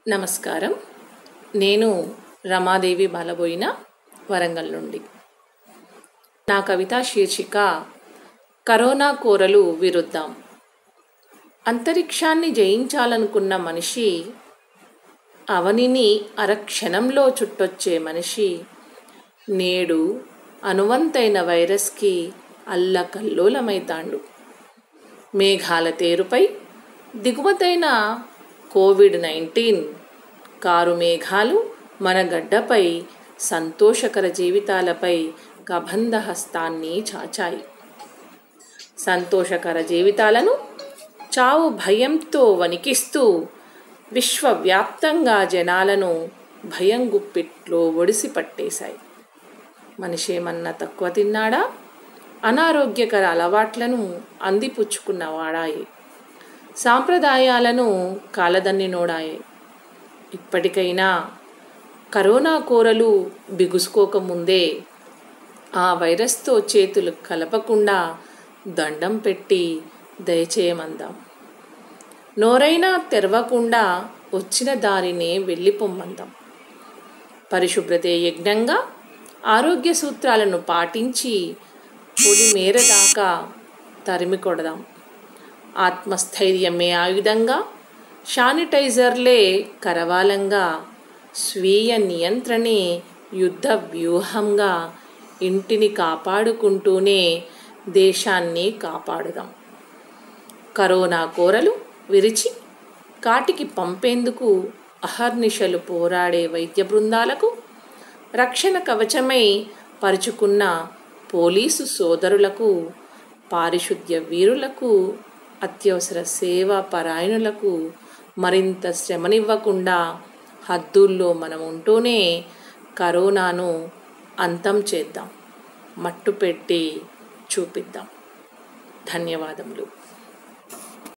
నమస్కారం నేను రమాదేవి బాలబోయిన వరంగల్ నుండి నా కవితా శీర్షిక కరోనా కోరలు విరుద్దాం అంతరిక్షాన్ని జయించాలనుకున్న మనిషి అవనిని అరక్షణంలో చుట్టొచ్చే మనిషి నేడు అనువంతైన వైరస్కి అల్లకల్లోలమైతాండు మేఘాల తేరుపై దిగుమతైన కోవిడ్ నైన్టీన్ కారు మేఘాలు మన గడ్డపై సంతోషకర జీవితాలపై కబంధ హస్తాన్ని చాచాయి సంతోషకర జీవితాలను చావు భయంతో వణికిస్తూ విశ్వవ్యాప్తంగా జనాలను భయం గుప్పిట్లో ఒడిసి పట్టేశాయి మనిషేమన్నా తక్కువ తిన్నాడా అనారోగ్యకర అలవాట్లను అందిపుచ్చుకున్నవాడాయి సాంప్రదాయాలను కాలదన్నినోడాయే ఇప్పటికైనా కరోనా కోరలు బిగుసుకోకముందే ఆ వైరస్తో చేతులు కలపకుండా దండం పెట్టి దయచేయమందాం నోరైనా తెరవకుండా వచ్చిన దారినే వెళ్ళిపోమ్మందాం పరిశుభ్రతే యజ్ఞంగా ఆరోగ్య సూత్రాలను పాటించి పొడి మేర దాకా తరిమి కొడదాం ఆత్మస్థైర్యమే ఆయుధంగా శానిటైజర్లే కరవాలంగా స్వీయ నియంత్రణే యుద్ధ వ్యూహంగా ఇంటిని కాపాడుకుంటూనే దేశాన్ని కాపాడుదాం కరోనా కోరలు విరిచి కాటికి పంపేందుకు అహర్నిశలు పోరాడే వైద్య బృందాలకు రక్షణ కవచమై పరుచుకున్న పోలీసు సోదరులకు పారిశుద్ధ్య వీరులకు అత్యవసర సేవా పరాయణులకు మరింత శ్రమనివ్వకుండా హద్దుల్లో మనం ఉంటూనే కరోనాను అంతం చేద్దాం మట్టు పెట్టి చూపిద్దాం ధన్యవాదములు